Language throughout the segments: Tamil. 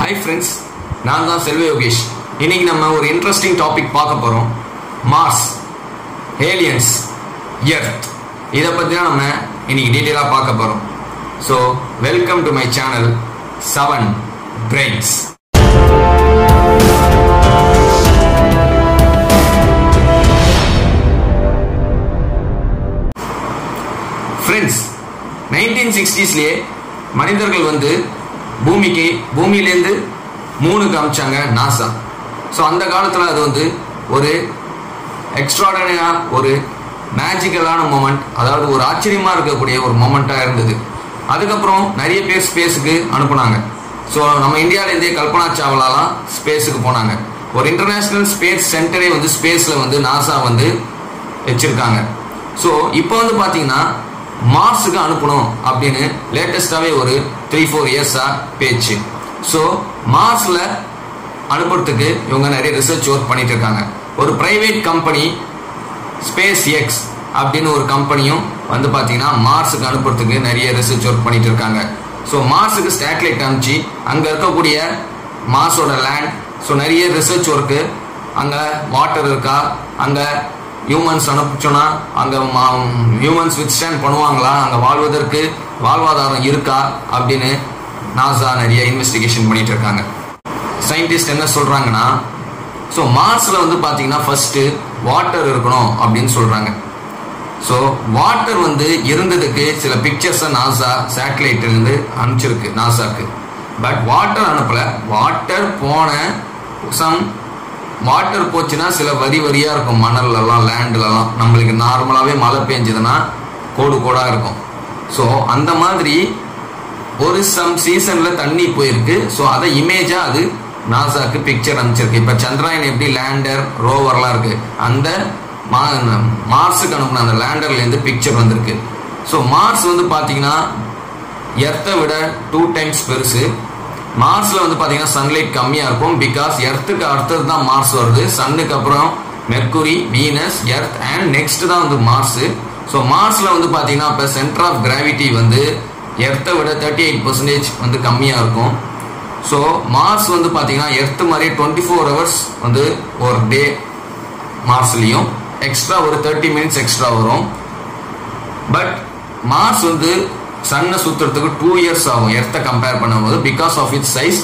ஹாய் ஃப்ரெண்ட்ஸ் நான் தான் செல்வ யோகேஷ் இன்னைக்கு நம்ம ஒரு இன்ட்ரெஸ்டிங் டாபிக் பார்க்க போகிறோம் மார்ஸ் ஏலியன்ஸ் எர்த் இதை பற்றி தான் நம்ம இன்னைக்கு டீட்டெயிலாக பார்க்க போகிறோம் so welcome to my channel seven brains friends nineteen சிக்ஸ்டீஸ்லேயே மனிதர்கள் வந்து பூமிக்கு பூமியிலேருந்து மூணுக்கு அமிச்சாங்க நாசா ஸோ அந்த காலத்தில் அது வந்து ஒரு எக்ஸ்ட்ராடனரியாக ஒரு மேஜிக்கலான மூமெண்ட் அதாவது ஒரு ஆச்சரியமாக இருக்கக்கூடிய ஒரு மூமெண்ட்டாக இருந்தது அதுக்கப்புறம் நிறைய பேர் ஸ்பேஸுக்கு அனுப்புனாங்க ஸோ நம்ம இந்தியாவிலேருந்தே கல்பனா சாவ்லாலாம் ஸ்பேஸுக்கு போனாங்க ஒரு இன்டர்நேஷ்னல் ஸ்பேஸ் சென்டரே வந்து ஸ்பேஸில் வந்து நாசா வந்து வச்சுருக்காங்க ஸோ இப்போ வந்து பார்த்தீங்கன்னா மார்ஸுக்கு அனுப்பணும் அப்படின்னு லேட்டஸ்டாகவே ஒரு த்ரீ ஃபோர் இயர்ஸாக பேச்சு ஸோ மார்ஸில் அனுப்புறதுக்கு இவங்க நிறைய ரிசர்ச் ஒர்க் பண்ணிட்டு இருக்காங்க ஒரு பிரைவேட் கம்பெனி ஸ்பேஸ் எக்ஸ் அப்படின்னு ஒரு கம்பெனியும் வந்து பார்த்தீங்கன்னா மார்ஸுக்கு அனுப்புறதுக்கு நிறைய ரிசர்ச் ஒர்க் பண்ணிட்டு இருக்காங்க ஸோ மார்ஸுக்கு ஸ்டேட்லைட் அனுப்பிச்சு அங்கே இருக்கக்கூடிய மார்ஸோட லேண்ட் ஸோ நிறைய ரிசர்ச் ஒர்க்கு அங்கே வாட்டர் இருக்கா அங்கே ஹியூமன்ஸ் அனுப்பிச்சோன்னா அங்கே ஹியூமன்ஸ் வித் ஸ்டாண்ட் பண்ணுவாங்களா அங்கே வாழ்வதற்கு வாழ்வாதாரம் இருக்கா அப்படின்னு நாசா நிறைய இன்வெஸ்டிகேஷன் பண்ணிட்டு இருக்காங்க சயின்டிஸ்ட் என்ன சொல்கிறாங்கன்னா ஸோ மார்ஸில் வந்து பார்த்தீங்கன்னா ஃபஸ்ட்டு வாட்டர் இருக்கணும் அப்படின்னு சொல்கிறாங்க ஸோ வாட்டர் வந்து இருந்ததுக்கு சில பிக்சர்ஸை நாசா சேட்டலைட்லேருந்து அனுப்பிச்சிருக்கு நாசாக்கு பட் வாட்டர் அனுப்பலை வாட்டர் போன சம் வாட்டர் போச்சுன்னா சில வரி வரியாக இருக்கும் மணல்லலாம் லேண்ட்லலாம் நம்மளுக்கு நார்மலாகவே மழை பெஞ்சதுன்னா கோடு கோடாக இருக்கும் ஸோ அந்த மாதிரி ஒரு சம் சீசனில் தண்ணி போயிருக்கு ஸோ அதை இமேஜாக அது நாசாக்கு பிக்சர் அனுப்பிச்சிருக்கு இப்போ சந்திராயன் எப்படி லேண்டர் ரோவர்லாம் இருக்கு அந்த மார்ஸுக்கு அனுப்பின அந்த லேண்டர்லேருந்து பிக்சர் வந்திருக்கு ஸோ மார்ஸ் வந்து பார்த்தீங்கன்னா எர்த்தை விட டூ டைம்ஸ் பெருசு மார்ஸில் வந்து பார்த்தீங்கன்னா சன்லைட் கம்மியாக இருக்கும் பிகாஸ் எர்த்துக்கு அடுத்தது தான் மார்ஸ் வருது சன்னுக்கு அப்புறம் Mercury Venus Earth and next தான் வந்து மார்ஸு ஸோ மார்ஸில் வந்து பார்த்தீங்கன்னா இப்போ சென்டர் ஆஃப் கிராவிட்டி வந்து எர்த்தை விட தேர்ட்டி எயிட் பர்சன்டேஜ் வந்து கம்மியாக இருக்கும் ஸோ மார்ஸ் வந்து பார்த்தீங்கன்னா எர்த்து மாதிரி டுவெண்ட்டி ஃபோர் ஹவர்ஸ் வந்து ஒரு டே மார்ஸ்லேயும் எக்ஸ்ட்ரா ஒரு தேர்ட்டி மினிட்ஸ் எக்ஸ்ட்ரா வரும் பட் மார்ஸ் வந்து சன்னை சுற்றுறதுக்கு டூ இயர்ஸ் ஆகும் எர்த்தை கம்பேர் பண்ணும்போது because of its size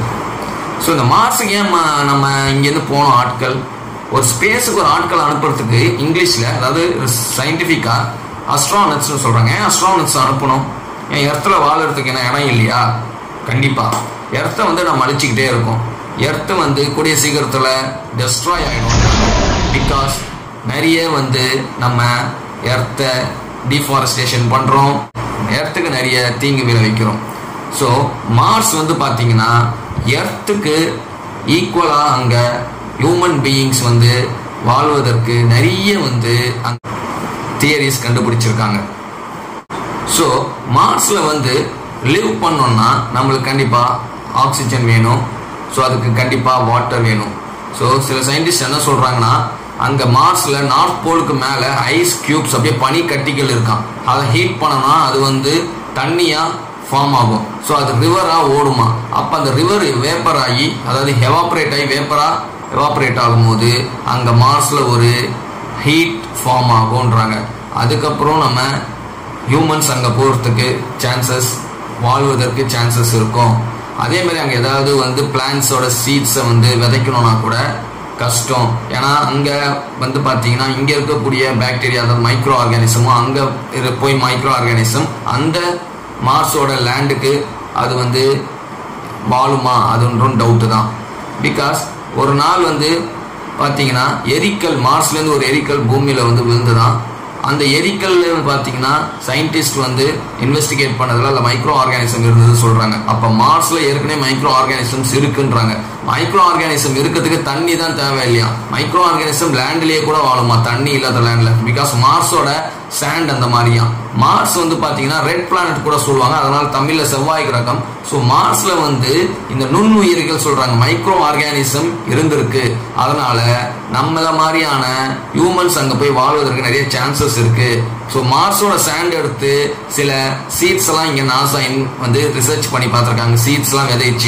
so இந்த மார்ஸுக்கு ஏன் நம்ம இங்கேருந்து போனோம் ஆட்கள் ஒரு ஸ்பேஸுக்கு ஒரு ஆட்கள் அனுப்புறதுக்கு இங்கிலீஷில் அதாவது சயின்டிஃபிக்காக அஸ்ட்ரானட்ஸ்னு சொல்கிறாங்க ஏன் அஸ்ட்ரானட்ஸ் அனுப்பணும் ஏன் எர்த்தில் வாழறதுக்கு என்ன இடம் இல்லையா கண்டிப்பாக எர்த்தை வந்து நம்ம அழிச்சிக்கிட்டே இருக்கோம் எர்த்து வந்து கூடிய சீக்கிரத்தில் டெஸ்ட்ராய் ஆகிடும் பிகாஸ் நிறைய வந்து நம்ம எர்த்தை டிஃபாரஸ்டேஷன் பண்ணுறோம் எர்த்துக்கு நிறைய தீங்கு விளைவிக்கிறோம் ஸோ மார்ஸ் வந்து பார்த்தீங்கன்னா எர்த்துக்கு ஈக்குவலாக அங்கே ஹியூமன் பீயிங்ஸ் வந்து வாழ்வதற்கு நிறைய வந்து அங்கே தியரிஸ் கண்டுபிடிச்சிருக்காங்க ஸோ மார்ஸில் வந்து லிவ் பண்ணோம்னா நம்மளுக்கு கண்டிப்பாக ஆக்சிஜன் வேணும் ஸோ அதுக்கு கண்டிப்பாக வாட்டர் வேணும் ஸோ சில சயின்டிஸ்ட் என்ன சொல்கிறாங்கன்னா அங்கே மார்ஸில் நார்த் போலுக்கு மேலே ஐஸ் கியூப்ஸ் அப்படியே பனி கட்டிகள் இருக்கான் அதை ஹீட் பண்ணோம்னா அது வந்து தண்ணியாக ஃபார்ம் ஆகும் ஸோ அது ரிவராக ஓடுமா அப்போ அந்த ரிவர் வேப்பர் ஆகி அதாவது எவாப்ரேட் ஆகி வேப்பராக எவாப்ரேட் ஆகும்போது அங்கே மார்ஸில் ஒரு ஹீட் ஃபார்ம் ஆகும்ன்றாங்க அதுக்கப்புறம் நம்ம ஹியூமன்ஸ் அங்கே போகிறதுக்கு சான்சஸ் வாழ்வதற்கு சான்சஸ் இருக்கும் அதே மாதிரி அங்கே ஏதாவது வந்து பிளான்ஸோட சீட்ஸை வந்து விதைக்கணும்னா கூட கஷ்டம் ஏன்னா அங்கே வந்து பார்த்தீங்கன்னா இங்கே இருக்கக்கூடிய பாக்டீரியா அதாவது மைக்ரோ ஆர்கானிசமும் அங்கே போய் மைக்ரோ ஆர்கானிசம் அந்த மார்ஸோட லேண்டுக்கு அது வந்து வாழுமா அதுன்றும் டவுட்டு தான் பிகாஸ் ஒரு நாள் வந்து பார்த்தீங்கன்னா எரிக்கல் மார்ஸ்லேருந்து ஒரு எரிக்கல் பூமியில் வந்து விழுந்துதான் அந்த எரிக்கல்ல பார்த்தீங்கன்னா சயின்டிஸ்ட் வந்து இன்வெஸ்டிகேட் பண்ணதில் அதில் மைக்ரோ ஆர்கானிசம் இருந்தது சொல்கிறாங்க அப்போ மார்ஸில் ஏற்கனவே மைக்ரோ ஆர்கானிசம்ஸ் இருக்குன்றாங்க மைக்ரோ ஆர்கானிசம் இருக்கிறதுக்கு தண்ணி தான் தேவை இல்லையா மைக்ரோ ஆர்கானிசம் லேண்ட்லேயே கூட வாழுமா தண்ணி இல்லாத லேண்டில் பிகாஸ் மார்ஸோட சாண்ட் அந்த மாதிரியா மார்ஸ் வந்து பார்த்தீங்கன்னா ரெட் பிளானட் கூட சொல்லுவாங்க அதனால தமிழில் செவ்வாய் கிரகம் ஸோ மார்ஸில் வந்து இந்த நுண்ணுயிர்கள் சொல்கிறாங்க மைக்ரோ ஆர்கானிசம் இருந்திருக்கு அதனால நம்மள மாதிரியான ஹியூமன்ஸ் அங்கே போய் வாழ்வதற்கு நிறைய சான்சஸ் இருக்கு ஸோ மார்ஸோட சாண்ட் எடுத்து சில சீட்ஸ் எல்லாம் இங்கே நாசா வந்து ரிசர்ச் பண்ணி பார்த்துருக்காங்க சீட்ஸ்லாம் விதைச்சு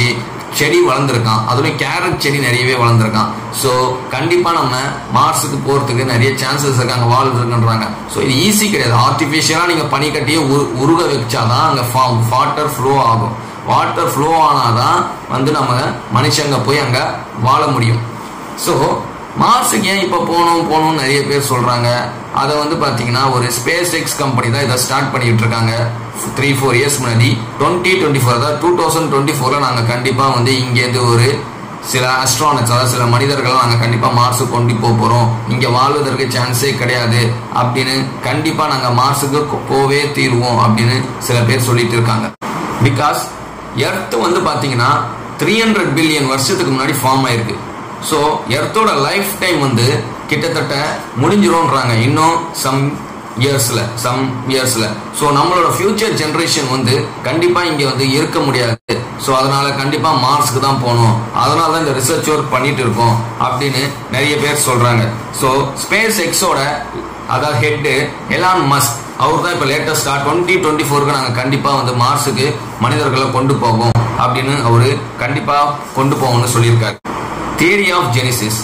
செடி வளர்ந்துருக்கான் அதுவும் கேரட் செடி நிறையவே வளர்ந்துருக்கான் ஸோ கண்டிப்பாக நம்ம மார்ஸுக்கு போகிறதுக்கு நிறைய சான்சஸ் இருக்காங்க வாழ் இருக்குன்றாங்க ஸோ இது ஈஸி கிடையாது ஆர்டிஃபிஷியலாக நீங்கள் பனிக்கட்டியை உரு உருக வச்சாதான் அங்கே வாட்டர் ஃப்ளோ ஆகும் வாட்டர் ஃப்ளோ ஆனாதான் வந்து நம்ம மனுஷங்க போய் அங்கே வாழ முடியும் ஸோ மார்ஸுக்கு ஏன் இப்போ போகணும் போகணும்னு நிறைய பேர் சொல்கிறாங்க அதை வந்து பார்த்தீங்கன்னா ஒரு ஸ்பேஸ் எக்ஸ் கம்பெனி தான் இதை ஸ்டார்ட் பண்ணிட்டு இருக்காங்க த்ரீ ஃபோர் இயர்ஸ் முன்னாடி டுவெண்ட்டி டுவெண்ட்டி ஃபோர் அதாவது டூ தௌசண்ட் டுவெண்ட்டி ஃபோரில் நாங்கள் கண்டிப்பாக வந்து இங்கேருந்து ஒரு சில அஸ்ட்ரானட்ஸ் அதாவது சில மனிதர்களை நாங்கள் கண்டிப்பாக மார்ஸுக்கு கொண்டு போக போகிறோம் இங்கே வாழ்வதற்கு சான்ஸே கிடையாது அப்படின்னு கண்டிப்பாக நாங்கள் மார்ஸுக்கு போவே தீருவோம் அப்படின்னு சில பேர் சொல்லிட்டு இருக்காங்க பிகாஸ் எர்த் வந்து பார்த்தீங்கன்னா த்ரீ ஹண்ட்ரட் பில்லியன் வருஷத்துக்கு முன்னாடி ஃபார்ம் ஆயிருக்கு ஸோ எர்த்தோட லைஃப் டைம் வந்து கிட்டத்தட்ட முடிஞ்சிரும்ன்றாங்க இன்னும் சம் இயர்ஸில் சம் இயர்ஸில் ஸோ நம்மளோட ஃபியூச்சர் ஜென்ரேஷன் வந்து கண்டிப்பாக இங்கே வந்து இருக்க முடியாது ஸோ அதனால கண்டிப்பாக மார்ஸ்க்கு தான் போகணும் அதனால தான் இந்த ரிசர்ச் ஒர்க் பண்ணிட்டு இருக்கோம் அப்படின்னு நிறைய பேர் சொல்கிறாங்க ஸோ ஸ்பேஸ் எக்ஸோட அதாவது ஹெட்டு எலான் மஸ்க் அவர் தான் இப்போ லேட்டஸ்டாக டுவெண்ட்டி டுவெண்ட்டி ஃபோருக்கு நாங்கள் கண்டிப்பாக வந்து மார்ஸுக்கு மனிதர்களை கொண்டு போவோம் அப்படின்னு அவர் கண்டிப்பாக கொண்டு போவோம்னு சொல்லியிருக்காரு தியரி ஆஃப் ஜெனிசிஸ்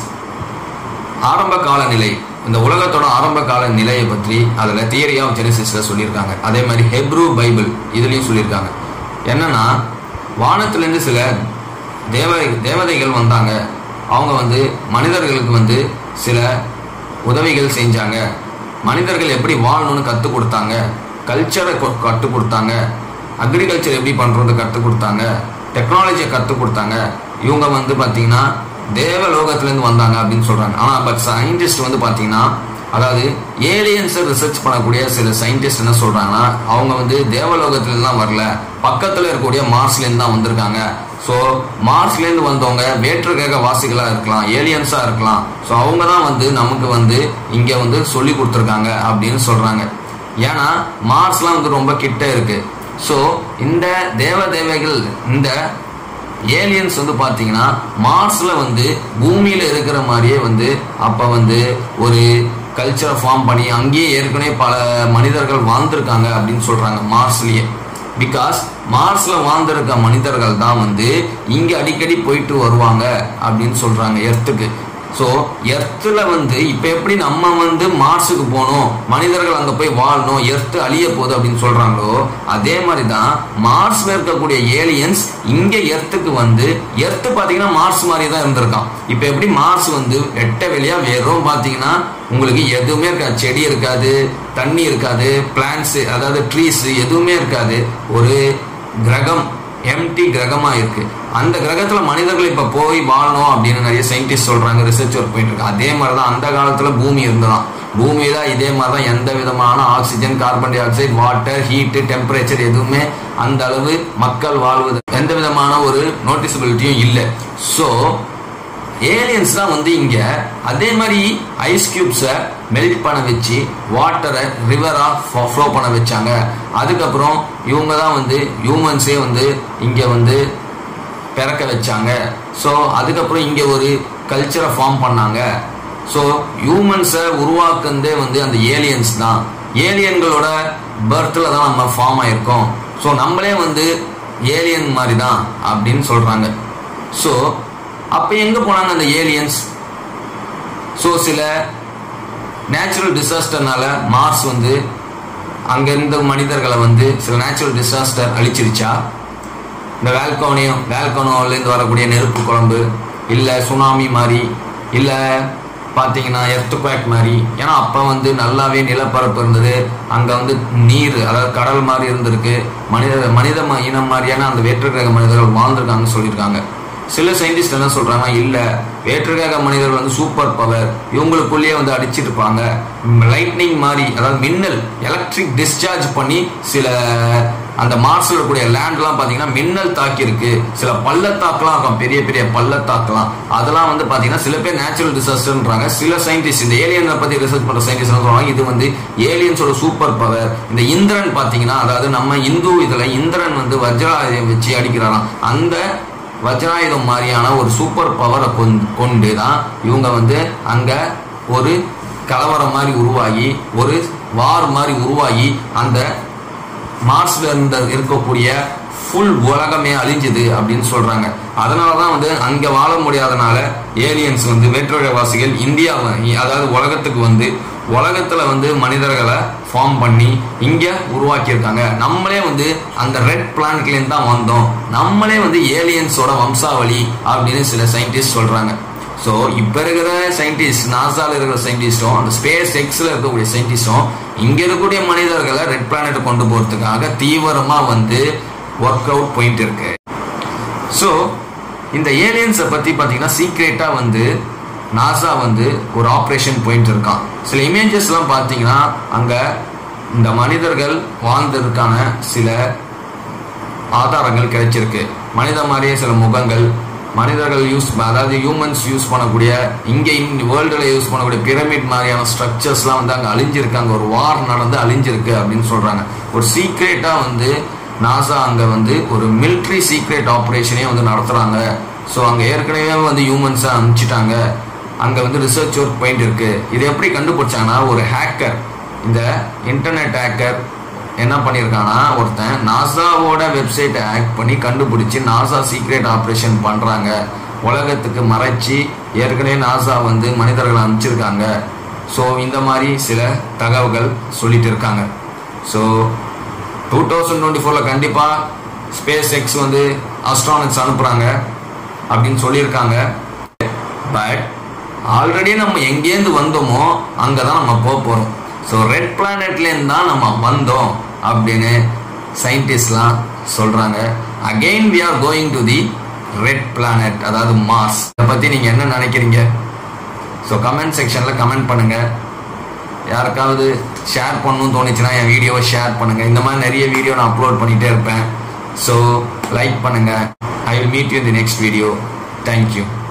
ஆரம்ப கால நிலை இந்த உலகத்தோட ஆரம்ப கால நிலையை பற்றி அதில் தியரி ஆஃப் ஜெனிசிஸ்ல சொல்லியிருக்காங்க அதே மாதிரி ஹெப்ரூ பைபிள் இதுலேயும் சொல்லியிருக்காங்க என்னன்னா வானத்திலிருந்து சில தேவ தேவதைகள் வந்தாங்க அவங்க வந்து மனிதர்களுக்கு வந்து சில உதவிகள் செஞ்சாங்க மனிதர்கள் எப்படி வாழணும்னு கற்றுக் கொடுத்தாங்க கல்ச்சரை கற்றுக் கொடுத்தாங்க அக்ரிகல்ச்சர் எப்படி பண்ணுறது கற்றுக் கொடுத்தாங்க டெக்னாலஜியை கற்றுக் கொடுத்தாங்க இவங்க வந்து பார்த்தீங்கன்னா தேவலோகத்திலேருந்து வந்தாங்க அப்படின்னு சொல்கிறாங்க ஆனால் பட் சயின்டிஸ்ட் வந்து பார்த்தீங்கன்னா அதாவது ஏலியன்ஸை ரிசர்ச் பண்ணக்கூடிய சில சயின்டிஸ்ட் என்ன சொல்கிறாங்கன்னா அவங்க வந்து தேவலோகத்துலேருந்து தான் வரல பக்கத்தில் இருக்கக்கூடிய மார்ஸ்லேருந்து தான் வந்திருக்காங்க ஸோ மார்ஸ்லேருந்து வந்தவங்க வேற்று கிரக வாசிகளாக இருக்கலாம் ஏலியன்ஸாக இருக்கலாம் ஸோ அவங்க தான் வந்து நமக்கு வந்து இங்கே வந்து சொல்லி கொடுத்துருக்காங்க அப்படின்னு சொல்கிறாங்க ஏன்னா மார்ஸ்லாம் வந்து ரொம்ப கிட்ட இருக்கு ஸோ இந்த தேவ தேவைகள் இந்த ஏலியன்ஸ் வந்து பார்த்தீங்கன்னா மார்ஸில் வந்து பூமியில் இருக்கிற மாதிரியே வந்து அப்போ வந்து ஒரு கல்ச்சரை ஃபார்ம் பண்ணி அங்கேயே ஏற்கனவே பல மனிதர்கள் வாழ்ந்திருக்காங்க அப்படின்னு சொல்கிறாங்க மார்ஸ்லேயே பிகாஸ் மார்ஸில் வாழ்ந்திருக்க மனிதர்கள் தான் வந்து இங்கே அடிக்கடி போயிட்டு வருவாங்க அப்படின்னு சொல்கிறாங்க எர்த்துக்கு ஸோ எர்த்தில் வந்து இப்போ எப்படி நம்ம வந்து மார்ஸுக்கு போகணும் மனிதர்கள் அங்கே போய் வாழணும் எர்த்து அழிய போகுது அப்படின்னு சொல்கிறாங்களோ அதே மாதிரி தான் மார்ஸில் இருக்கக்கூடிய ஏலியன்ஸ் இங்கே எர்த்துக்கு வந்து எர்த்து பார்த்தீங்கன்னா மார்ஸ் மாதிரி தான் இருந்திருக்கான் இப்போ எப்படி மார்ஸ் வந்து வெட்ட வெளியாக வெறும் பார்த்தீங்கன்னா உங்களுக்கு எதுவுமே இருக்காது செடி இருக்காது தண்ணி இருக்காது பிளான்ஸ் அதாவது ட்ரீஸ் எதுவுமே இருக்காது ஒரு கிரகம் எம்டி கிரகமா இருக்கு அந்த கிரகத்துல மனிதர்கள் இப்ப போய் வாழணும் அப்படின்னு நிறைய சயின்டிஸ்ட் சொல்றாங்க ரிசர்ச் ஒர்க் பண்ணிட்டு இருக்கு அதே மாதிரிதான் அந்த காலத்துல பூமி இருந்ததாம் பூமி தான் இதே மாதிரி தான் எந்த விதமான oxygen carbon dioxide water heat temperature எதுவுமே அந்த அளவு மக்கள் வாழ்வது எந்த விதமான ஒரு நோட்டிசபிலிட்டியும் இல்லை ஸோ ஏலியன்ஸ் தான் வந்து இங்க அதே மாதிரி ஐஸ் கியூப்ஸை மெல்ட் பண்ண வச்சு வாட்டரை ரிவரா ஃப்ளோ பண்ண வச்சாங்க அதுக்கப்புறம் இவங்க தான் வந்து ஹியூமன்ஸே வந்து இங்க வந்து பிறக்க வச்சாங்க ஸோ அதுக்கப்புறம் இங்க ஒரு கல்ச்சரை ஃபார்ம் பண்ணாங்க ஸோ ஹியூமன்ஸை உருவாக்குனதே வந்து அந்த ஏலியன்ஸ் தான் ஏலியன்களோட பர்த்தில் தான் நம்ம ஃபார்ம் ஆயிருக்கோம் ஸோ நம்மளே வந்து ஏலியன் மாதிரி தான் அப்படின்னு சொல்றாங்க ஸோ அப்போ எங்கே போனாங்க அந்த ஏலியன்ஸ் ஸோ சில நேச்சுரல் டிசாஸ்டர்னால மார்ஸ் வந்து அங்கே இருந்த மனிதர்களை வந்து சில நேச்சுரல் டிசாஸ்டர் அழிச்சிருச்சா இந்த வேல்கோனியம் வேல்கோனோலேருந்து வரக்கூடிய நெருப்பு குழம்பு இல்லை சுனாமி மாதிரி இல்லை பார்த்தீங்கன்னா எர்த்துக்வேக் மாதிரி ஏன்னா அப்போ வந்து நல்லாவே நிலப்பரப்பு இருந்தது அங்கே வந்து நீர் அதாவது கடல் மாதிரி இருந்திருக்கு மனித மனித ம- இனம் மாதிரியான அந்த வேற்றுக்கிரக மனிதர்கள் வாழ்ந்திருக்காங்கன்னு சொல்லியிருக்காங்க சில சயின்டிஸ்ட் என்ன சொல்றாங்கன்னா இல்ல வேற்றுக்கிரக மனிதர்கள் வந்து சூப்பர் பவர் இவங்களுக்குள்ளேயே வந்து அடிச்சிட்டு இருப்பாங்க லைட்னிங் மாதிரி அதாவது மின்னல் எலக்ட்ரிக் டிஸ்சார்ஜ் பண்ணி சில அந்த மார்ஸ்ல இருக்கக்கூடிய லேண்ட்லாம் பாத்தீங்கன்னா மின்னல் தாக்கி இருக்கு சில பள்ளத்தாக்குலாம் இருக்கும் பெரிய பெரிய பள்ளத்தாக்குலாம் அதெல்லாம் வந்து பாத்தீங்கன்னா சில பேர் நேச்சுரல் டிசாஸ்டர்ன்றாங்க சில சயின்டிஸ்ட் இந்த ஏலியனை பத்தி ரிசர்ச் பண்ற சயின்டிஸ்ட் என்ன சொல்றாங்க இது வந்து ஏலியன்ஸோட சூப்பர் பவர் இந்த இந்திரன் பாத்தீங்கன்னா அதாவது நம்ம இந்து இதுல இந்திரன் வந்து வஜ்ராயுதம் வச்சு அடிக்கிறாராம் அந்த வஜ்ராயுதம் மாதிரியான ஒரு சூப்பர் பவரை கொண்டு தான் இவங்க வந்து அங்க ஒரு கலவரம் மாதிரி உருவாகி ஒரு வார் மாதிரி உருவாகி அந்த மார்ஸ்ல இருந்த இருக்கக்கூடிய ஃபுல் உலகமே அழிஞ்சுது அப்படின்னு சொல்றாங்க அதனால தான் வந்து அங்க வாழ முடியாதனால ஏலியன்ஸ் வந்து வேற்றுடைவாசிகள் இந்தியா அதாவது உலகத்துக்கு வந்து உலகத்துல வந்து மனிதர்களை ஃபார்ம் பண்ணி இங்க உருவாக்கியிருக்காங்க நம்மளே வந்து அந்த ரெட் பிளானட்லேருந்து தான் வந்தோம் நம்மளே வந்து ஏலியன்ஸோட வம்சாவளி அப்படின்னு சில சயின்டிஸ்ட் சொல்றாங்க ஸோ இப்போ இருக்கிற சயின்டிஸ்ட் நாசால இருக்கிற சயின்டிஸ்டும் அந்த ஸ்பேஸ் எக்ஸில் இருக்கக்கூடிய சயின்டிஸ்டும் இங்கே இருக்கக்கூடிய மனிதர்களை ரெட் பிளானட் கொண்டு போகிறதுக்காக தீவிரமாக வந்து ஒர்க் அவுட் போயிட்டு இருக்கு ஸோ இந்த ஏலியன்ஸை பற்றி பார்த்தீங்கன்னா சீக்ரெட்டாக வந்து நாசா வந்து ஒரு ஆப்ரேஷன் போயிட்டு இருக்கான் சில இமேஜஸ்லாம் பார்த்தீங்கன்னா அங்கே இந்த மனிதர்கள் வாழ்ந்ததுக்கான சில ஆதாரங்கள் கிடைச்சிருக்கு மனித மாதிரியே சில முகங்கள் மனிதர்கள் யூஸ் அதாவது ஹியூமன்ஸ் யூஸ் பண்ணக்கூடிய இங்கே வேர்ல்டில் யூஸ் பண்ணக்கூடிய பிரமிட் மாதிரியான ஸ்ட்ரக்சர்ஸ்லாம் வந்து அங்கே அழிஞ்சிருக்கு அங்கே ஒரு வார் நடந்து அழிஞ்சிருக்கு அப்படின்னு சொல்கிறாங்க ஒரு சீக்ரெட்டாக வந்து நாசா அங்கே வந்து ஒரு மிலிட்ரி சீக்ரெட் ஆப்ரேஷனே வந்து நடத்துகிறாங்க ஸோ அங்கே ஏற்கனவே வந்து ஹியூமன்ஸை அனுப்பிச்சிட்டாங்க அங்கே வந்து ரிசர்ச் ஒர்க் பாயிண்ட் இருக்கு இது எப்படி கண்டுபிடிச்சாங்கன்னா ஒரு ஹேக்கர் இந்த இன்டர்நெட் ஹேக்கர் என்ன பண்ணியிருக்கான்னா ஒருத்தன் நாசாவோட வெப்சைட்டை ஹேக் பண்ணி கண்டுபிடிச்சி நாசா சீக்ரெட் ஆப்ரேஷன் பண்ணுறாங்க உலகத்துக்கு மறைச்சி ஏற்கனவே நாசா வந்து மனிதர்களை அனுப்பிச்சிருக்காங்க ஸோ இந்த மாதிரி சில தகவல்கள் சொல்லிட்டு இருக்காங்க ஸோ டூ தௌசண்ட் டுவெண்ட்டி ஃபோரில் கண்டிப்பாக ஸ்பேஸ் எக்ஸ் வந்து அஸ்ட்ரானட்ஸ் அனுப்புகிறாங்க அப்படின்னு சொல்லியிருக்காங்க பட் ஆல்ரெடி நம்ம எங்கேருந்து வந்தோமோ அங்கே தான் நம்ம போக போகிறோம் ஸோ ரெட் பிளானட்லேருந்து தான் நம்ம வந்தோம் அப்படின்னு சயின்டிஸ்ட்லாம் சொல்கிறாங்க again we are going to the red planet அதாவது மார்ஸ் இதை பற்றி நீங்கள் என்ன நினைக்கிறீங்க ஸோ கமெண்ட் செக்ஷனில் கமெண்ட் பண்ணுங்கள் யாருக்காவது ஷேர் பண்ணணும்னு தோணுச்சுன்னா என் வீடியோவை ஷேர் பண்ணுங்கள் இந்த மாதிரி நிறைய வீடியோ நான் அப்லோட் பண்ணிகிட்டே இருப்பேன் ஸோ லைக் பண்ணுங்கள் I will meet you the next video thank you